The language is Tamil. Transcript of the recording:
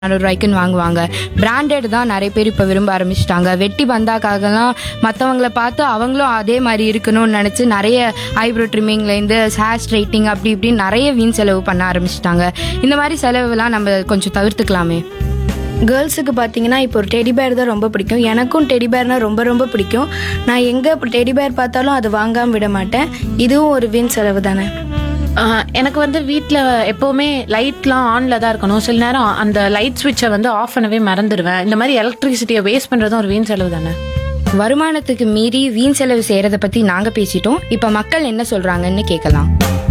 ரூபாய்க்குன்னு வாங்குவாங்க பிராண்டட் தான் நிறைய பேர் இப்போ விரும்ப ஆரம்பிச்சிட்டாங்க வெட்டி பந்தாக்காகலாம் மற்றவங்கள பார்த்து அவங்களும் அதே மாதிரி இருக்கணும்னு நினச்சி நிறைய ஐப்ரோ ட்ரிம்மிங்லேருந்து ஹேர் ஸ்ட்ரைட்டிங் அப்படி இப்படின்னு நிறைய வீண் செலவு பண்ண ஆரம்பிச்சிட்டாங்க இந்த மாதிரி செலவுலாம் நம்ம கொஞ்சம் தவிர்த்துக்கலாமே கேர்ள்ஸுக்கு பார்த்தீங்கன்னா இப்போ ஒரு டெடி பேர் தான் ரொம்ப பிடிக்கும் எனக்கும் டெடி பேர்னா ரொம்ப ரொம்ப பிடிக்கும் நான் எங்கே டெடி பேர் பார்த்தாலும் அது வாங்காமல் விட மாட்டேன் இதுவும் ஒரு வீண் செலவு தானே ஆஹ் எனக்கு வந்து வீட்டில் எப்போவுமே லைட்லாம் ஆனில் தான் இருக்கணும் சில நேரம் அந்த லைட் ஸ்விட்சை வந்து ஆஃப் பண்ணவே மறந்துடுவேன் இந்த மாதிரி எலக்ட்ரிசிட்டியை வேஸ்ட் பண்ணுறதும் ஒரு வீண் செலவு தானே வருமானத்துக்கு மீறி வீண் செலவு செய்கிறத பற்றி நாங்கள் பேசிட்டோம் இப்போ மக்கள் என்ன சொல்கிறாங்கன்னு கேட்கலாம்